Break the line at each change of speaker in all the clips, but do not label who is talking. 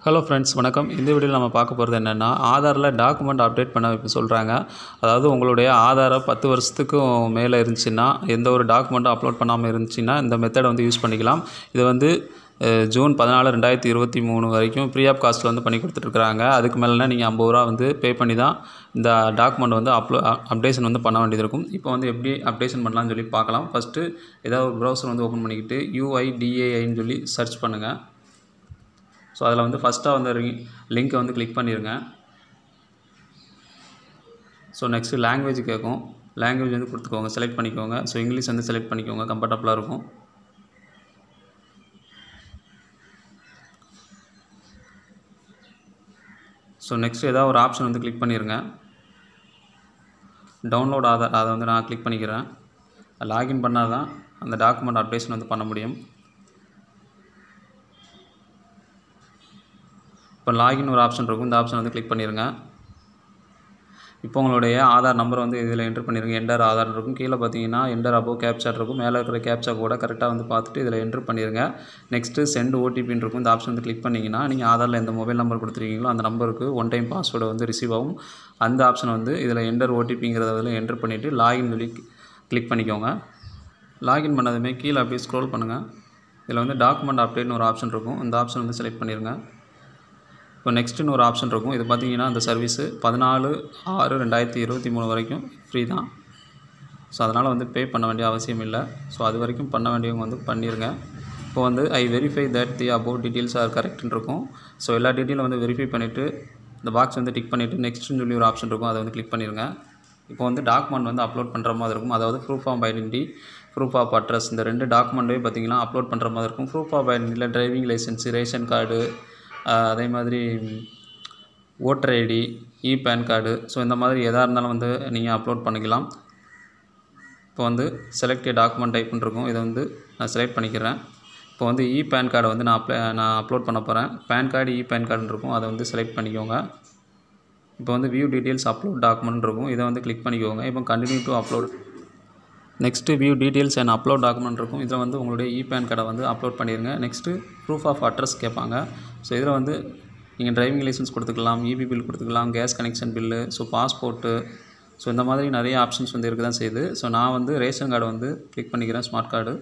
hello friends வணக்கம் இந்த வீடியோவில் நம்ம பார்க்க போகிறது என்னென்னா ஆதாரில் டாக்குமெண்ட் அப்டேட் பண்ண இப்போ சொல்கிறாங்க அதாவது உங்களுடைய ஆதாரை பத்து வருஷத்துக்கும் மேலே இருந்துச்சுன்னா எந்த ஒரு டாக்குமெண்ட்டும் அப்லோட் பண்ணாமல் இருந்துச்சுன்னா இந்த மெத்தடை வந்து யூஸ் பண்ணிக்கலாம் இது வந்து அஹ், ஜூன் பதினாலு ரெண்டாயிரத்தி இருபத்தி மூணு வரைக்கும் ஃப்ரீ ஆஃப் காஸ்ட்டில் வந்து பண்ணி கொடுத்துட்ருக்காங்க அதுக்கு மேலேனா நீங்கள் ஐம்பது ரூபா வந்து பே பண்ணி தான் இந்த டாக்குமெண்ட் வந்து அப்லோ அப்டேஷன் வந்து பண்ண வேண்டியது இருக்கும் இப்போ வந்து எப்படி அப்டேஷன் பண்ணலாம்னு சொல்லி பார்க்கலாம் ஃபஸ்ட்டு ஏதாவது ஒரு ப்ரௌசர் வந்து ஓப்பன் பண்ணிக்கிட்டு யூஐடிஏஐன்னு சொல்லி சர்ச் பண்ணுங்கள் ஸோ அதில் வந்து ஃபஸ்ட்டாக வந்து லிங்க்கை வந்து கிளிக் பண்ணிடுங்க ஸோ நெக்ஸ்ட்டு லாங்குவேஜ் கேட்கும் லாங்குவேஜ் வந்து கொடுத்துக்கோங்க செலக்ட் பண்ணிக்கோங்க ஸோ இங்கிலீஷ் வந்து செலக்ட் பண்ணிக்கோங்க கம்ஃபர்டபுளாக இருக்கும் ஸோ நெக்ஸ்ட் ஏதாவது ஒரு ஆப்ஷன் வந்து கிளிக் பண்ணிடுங்க டவுன்லோட் ஆதார் அதை வந்து நான் கிளிக் பண்ணிக்கிறேன் லாகின் பண்ணால் தான் அந்த டாக்குமெண்ட் அப்டேஷன் வந்து பண்ண முடியும் இப்போ லாகின் ஒரு ஆப்ஷன் இருக்கும் இந்த ஆப்ஷன் வந்து கிளிக் பண்ணிடுங்க இப்போ உங்களுடைய ஆதார் நம்பர் வந்து இதில் என்ட்ரு பண்ணிடுங்க என்டர் ஆதார் இருக்கும் கீழே பார்த்தீங்கன்னா என்டர் அபோவ் கேப்சாட் இருக்கும் மேலே இருக்கிற கேப்சா கூட கரெக்டாக வந்து பார்த்துட்டு இதில் என்ட்ரு பண்ணிடுங்க நெக்ஸ்ட்டு சென்ட் ஓடிபின்னு இருக்கும் இந்த ஆப்ஷன் வந்து கிளிக் பண்ணிங்கன்னா நீங்கள் ஆதாரில் எந்த மொபைல் நம்பர் கொடுத்துருக்கீங்களோ அந்த நம்பருக்கு ஒன் டைம் பாஸ்வேர்டு வந்து ரிசீவ் ஆகும் அந்த ஆப்ஷன் வந்து இதில் என்டர் ஓடிபிங்கிறத வந்து என்ட்ரு பண்ணிவிட்டு லாகின் சொல்லி கிளிக் பண்ணிக்கோங்க லாகின் பண்ணதுமே கீழே அப்படியே ஸ்க்ரோல் பண்ணுங்கள் இதில் வந்து டாக்குமெண்ட் அப்டேட்னு ஒரு ஆப்ஷன் இருக்கும் இந்த ஆப்ஷன் வந்து செலக்ட் பண்ணிடுங்க இப்போ நெக்ஸ்ட்டுன்னு ஒரு ஆப்ஷன் இருக்கும் இது பார்த்தீங்கன்னா அந்த சர்வீஸு பதினாலு ஆறு ரெண்டாயிரத்தி இருபத்தி மூணு வரைக்கும் ஃப்ரீ தான் ஸோ அதனால் வந்து பே பண்ண வேண்டிய அவசியம் இல்லை ஸோ அது வரைக்கும் பண்ண வேண்டியவங்க வந்து பண்ணிடுங்க இப்போ வந்து I verify that the about details are கரெக்ட்னு இருக்கும் ஸோ எல்லா டீட்டெயிலும் வந்து வெரிஃபை பண்ணிவிட்டு இந்த பாக்ஸ் வந்து டிக் பண்ணிவிட்டு நெக்ஸ்ட்னு சொல்லி ஒரு ஆப்ஷன் இருக்கும் அதை வந்து கிளிக் பண்ணிடுங்க இப்போ வந்து டாக்குமெண்ட் வந்து அப்லோட் பண்ணுற மாதிரி இருக்கும் அதாவது proof of identity proof of address இந்த ரெண்டு டாக்குமெண்ட்டே பார்த்தீங்கன்னா அப்லோட் பண்ணுற மாதிரி இருக்கும் ப்ரூஃப் ஆஃப் ஐடென்டியில் டிரைவிங் லைசன்ஸு ரேஷன் கார்டு அதே மாதிரி voter ID e PAN card so இந்த மாதிரி எதாக இருந்தாலும் வந்து நீங்கள் அப்லோட் பண்ணிக்கலாம் இப்போ வந்து செலக்ட் டாக்குமெண்ட் டைப்னு இருக்கும் இதை வந்து நான் செலக்ட் பண்ணிக்கிறேன் இப்போ வந்து இ பேன் கார்டை வந்து நான் அப்ளை நான் அப்லோட் பண்ண போகிறேன் பேன் கார்டு இ பேன் கார்டுன்னு இருக்கும் அதை வந்து செலக்ட் பண்ணிக்கோங்க இப்போ வந்து வியூ டீட்டெயில்ஸ் அப்லோட் டாக்குமெண்ட் இருக்கும் இதை வந்து கிளிக் பண்ணிக்கோங்க இப்போ continue to upload next view details and upload document இருக்கும் இதில் வந்து உங்களுடைய இ பேன் கார்டை வந்து அப்லோட் பண்ணிடுங்க நெக்ஸ்ட்டு ப்ரூஃப் ஆஃப் அட்ரஸ் கேட்பாங்க ஸோ இதில் வந்து நீங்கள் டிரைவிங் லைசன்ஸ் கொடுத்துக்கலாம் இபி பில் கொடுத்துக்கலாம் gas connection bill so passport so இந்த மாதிரி நிறைய ஆப்ஷன்ஸ் வந்து இருக்க தான் செய்யுது ஸோ நான் வந்து ரேஷன் கார்டு வந்து கிளிக் பண்ணிக்கிறேன் ஸ்மார்ட் கார்டு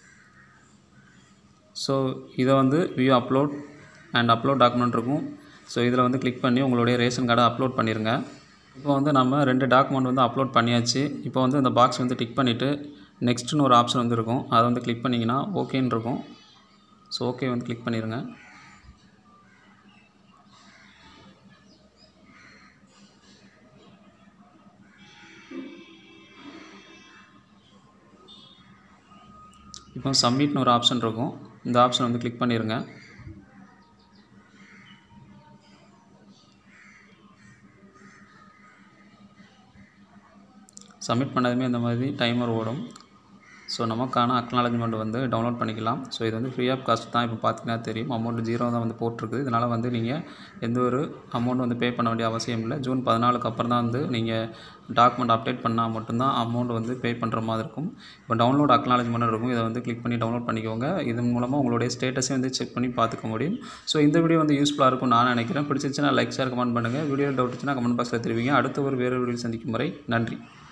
ஸோ இதை வந்து view upload and upload document இருக்கும் ஸோ இதில் வந்து கிளிக் பண்ணி உங்களுடைய ரேஷன் கார்டை அப்லோட் பண்ணிடுங்க இப்போ வந்து நம்ம ரெண்டு டாக்குமெண்ட் வந்து அப்லோட் பண்ணியாச்சு இப்போ வந்து இந்த பாக்ஸ் வந்து டிக் பண்ணிவிட்டு நெக்ஸ்ட்னு ஒரு ஆப்ஷன் வந்து இருக்கும் அதை வந்து கிளிக் பண்ணிங்கன்னா ஓகேன்னு இருக்கும் ஸோ ஓகே வந்து கிளிக் பண்ணிடுங்க இப்போ சப்மிட்னு ஒரு ஆப்ஷன் இருக்கும் இந்த ஆப்ஷன் வந்து கிளிக் பண்ணிடுங்க சப்மிட் பண்ணதுமே இந்த மாதிரி டைமர் ஓடும் ஸோ நமக்கான அக்னாலஜ்மெண்ட் வந்து டவுன்லோட் பண்ணிக்கலாம் ஸோ இது வந்து ஃப்ரீ ஆஃப் காஸ்ட் தான் இப்போ பார்த்தீங்கன்னா தெரியும் அமௌண்ட் ஜீரோ தான் வந்து போட்டிருக்கு இதனால் வந்து நீங்கள் எந்த ஒரு அமௌண்ட் வந்து பே பண்ண வேண்டிய அவசியம் இல்லை ஜூன் பதினாலுக்கு அப்புறம் தான் வந்து நீங்கள் டாக்குமெண்ட் அப்டேட் பண்ணால் மட்டும்தான் அமௌண்ட் வந்து பே பண்ணுற மாதிரி இருக்கும் இப்போ டவுன்லோட் அக்னாலஜ்மெண்ட் இருக்கும் இதை வந்து கிளிக் பண்ணி டவுன்லோட் பண்ணிக்கோங்க இதன் மூலமாக உங்களுடைய ஸ்டேட்டஸை வந்து செக் பண்ணி பார்த்துக்க முடியும் ஸோ இந்த வீடியோ வந்து யூஸ்ஃபுல்லாக இருக்கும் நான் நினைக்கிறேன் பிடிச்சிருச்சுன்னா லைக் ஷேர் கமெண்ட் பண்ணுங்கள் வீடியோ டவுட் இருந்துச்சுன்னா கமெண்ட் பாக்ஸில் தெரிவிங்க அடுத்த ஒரு வேறு வீடியோ சந்திக்கும் முறை நன்றி